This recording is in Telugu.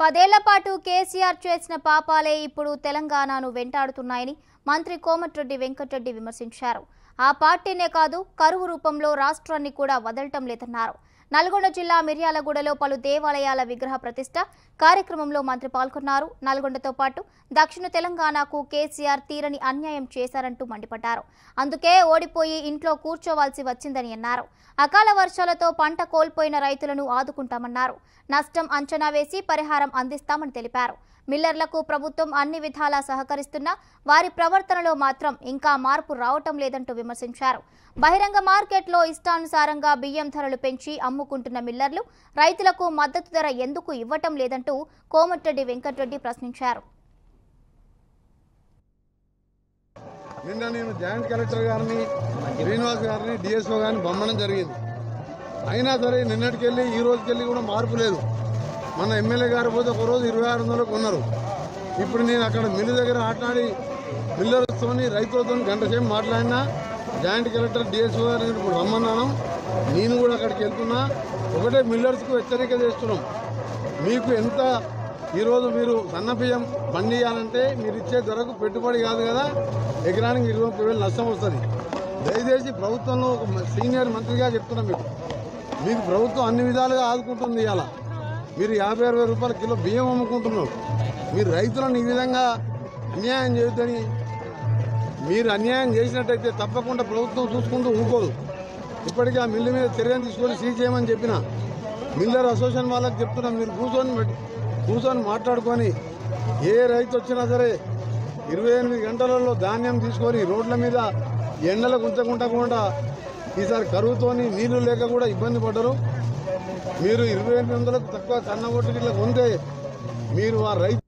పదేళ్ల పాటు కేసీఆర్ చేసిన పాపాలే ఇప్పుడు తెలంగాణను వెంటాడుతున్నాయని మంత్రి కోమటిరెడ్డి వెంకటరెడ్డి విమర్శించారు ఆ పార్టీనే కాదు కరువు రూపంలో రాష్ట్రాన్ని కూడా వదలటం లేదన్నారు నల్గొండ జిల్లా మిర్యాలగూడలో పలు దేవాలయాల విగ్రహ ప్రతిష్ట కార్యక్రమంలో మంత్రి పాల్గొన్నారు నల్గొండతో పాటు దక్షిణ తెలంగాణకు కేసీఆర్ తీరని అన్యాయం చేశారంటూ మండిపడ్డారు అందుకే ఓడిపోయి ఇంట్లో కూర్చోవాల్సి వచ్చిందని అన్నారు అకాల వర్షాలతో పంట కోల్పోయిన రైతులను ఆదుకుంటామన్నారు నష్టం అంచనా వేసి పరిహారం అందిస్తామని తెలిపారు మిల్లర్లకు ప్రభుత్వం అన్ని విధాలా సహకరిస్తున్నా వారి ప్రవర్తనలో మాత్రం ఇంకా మార్పు రావటం లేదంటూ విమర్శించారు బహిరంగ మార్కెట్లో ఇష్టానుసారంగా బియ్యం ధరలు పెంచి అమ్ముకుంటున్న మిల్లర్లు రైతులకు మద్దతు ధర ఎందుకు ఇవ్వటం లేదంటూ కోమటిరెడ్డి వెంకటరెడ్డి ప్రశ్నించారు నిన్న నేను జాయింట్ కలెక్టర్ గారిని శ్రీనివాస్ గారిని డిఎస్ఓ గారిని పంపడం జరిగింది అయినా సరే నిన్నటికెళ్ళి ఈ రోజుకెళ్ళి కూడా మార్పు లేదు మన ఎమ్మెల్యే గారు పోతే ఒక రోజు ఇరవై ఆరు వందలకు ఉన్నారు ఇప్పుడు నేను అక్కడ మిల్లు దగ్గర ఆట్లాడి మిల్లర్స్తోని రైతులతో గంట సేపు మాట్లాడినా జాయింట్ కలెక్టర్ డిఎస్ఓ గారిని ఇప్పుడు రమ్మన్నాను నేను కూడా అక్కడికి వెళ్తున్నా ఒకటే మిల్లర్స్కు హెచ్చరిక చేస్తున్నాం మీకు ఎంత ఈరోజు మీరు సన్న బియ్యం పండియాలంటే మీరు ఇచ్చే ధరకు పెట్టుబడి కాదు కదా ఎకరానికి ఇరవై ముప్పై వేలు నష్టం వస్తుంది దయచేసి ప్రభుత్వంలో ఒక మ- సీనియర్ మంత్రిగా చెప్తున్నాం మీకు మీకు ప్రభుత్వం అన్ని విధాలుగా ఆదుకుంటుంది ఇవాళ మీరు యాభై అరవై రూపాయల కిలో బియ్యం అమ్ముకుంటున్నారు మీరు రైతులను ఈ విధంగా అన్యాయం చేయొద్దని మీరు అన్యాయం చేసినట్టయితే తప్పకుండా ప్రభుత్వం చూసుకుంటూ ఊరుకోదు ఇప్పటికీ ఆ మిల్లు మీద చర్యలు తీసుకొని సీజ్ చేయమని చెప్పిన మిల్లర్ అసోసియేషన్ వాళ్ళకి చెప్తున్నా మీరు కూర్చొని పెట్టి- కూర్చొని మాట్లాడుకొని ఏ రైతు వచ్చినా సరే ఇరవై ఎనిమిది గంటలలో ధాన్యం తీసుకొని రోడ్ల మీద ఎండలకు ఉంచకుండా కూడా ఈసారి కరువుతోని నీళ్లు లేక కూడా ఇబ్బంది పడ్డరు మీరు ఇరవై ఎనిమిది వందలకు తక్కువ సన్న ఓట్లు ఇట్లా కొంటే మీరు ఆ రైతు